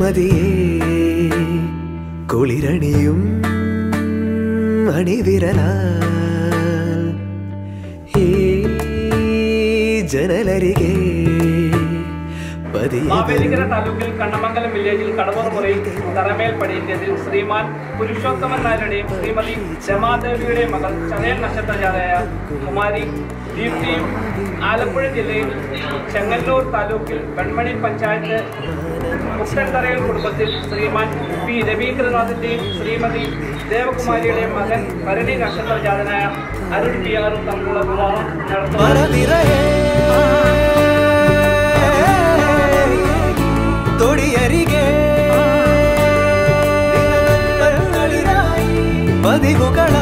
ശ്രീമതിയെ കുളിരണിയും അണിവിരലാൽ ഈ ജനലരികെ പതിയെ മാവേലിക്കര താലൂക്കിൽ കണ്ണമംഗലം വില്ലേജിൽ കടവൂർ മുറിയിൽ തറമേൽ പടിയിന്റതിൽ ശ്രീമാൻ പുരുഷോത്തമൻ നായരുടെയും ശ്രീമതി രമാദേവിയുടെയും മകൾ ചതയൽ നക്ഷത്രജാതയായ കുമാരി ദീപ്തിയും ആലപ്പുഴ ജില്ലയിൽ ചെങ്ങന്നൂർ താലൂക്കിൽ വെൺമണി പഞ്ചായത്ത് മുക്തൻതറയിൽ കുടുംബത്തിൽ ശ്രീമാൻ പി രവീന്ദ്രനാഥിന്റെയും ശ്രീമതി ദേവകുമാരിയുടെയും മകൻ ഭരണി നക്ഷത്രജാതനായ അരുൺ പി ആറും തമ്മിലുള്ള വിവാഹം നടത്തുന്നു മറനിറയെ തൊടിയരികെ പതിവുകളാ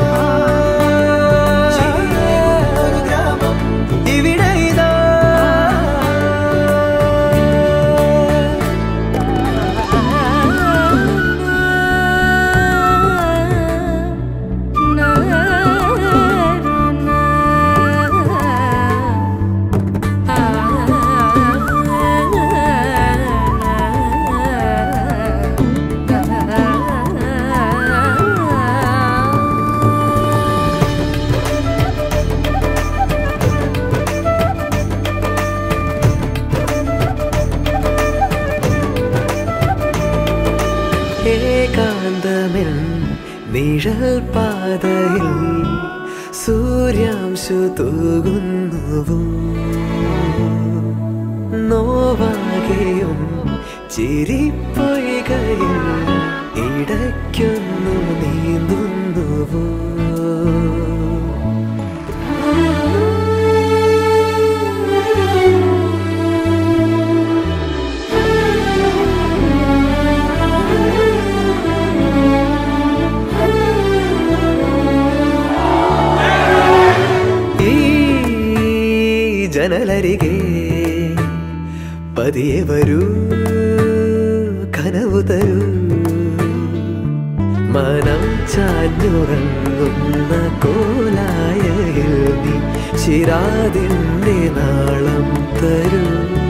ഇവിടെ ഇതാ ഏകാന്തമെൻ നിഴൽ പാതയിൽ സൂര്യാംശു തൂകുന്നുവോ നോവാകെയും ചിരിപ്പൊയ്കയിൽ ഇടയ്ക്കൊന്നു നീന്തുന്നുവോ ഈ ജനലരികെ പതിയെ വരൂ കനവു തരൂ മനം ചാഞ്ഞുറങ്ങുന്ന കോലായയിൽ നീ ചിരാതിൻ്റെ നാളം തരൂ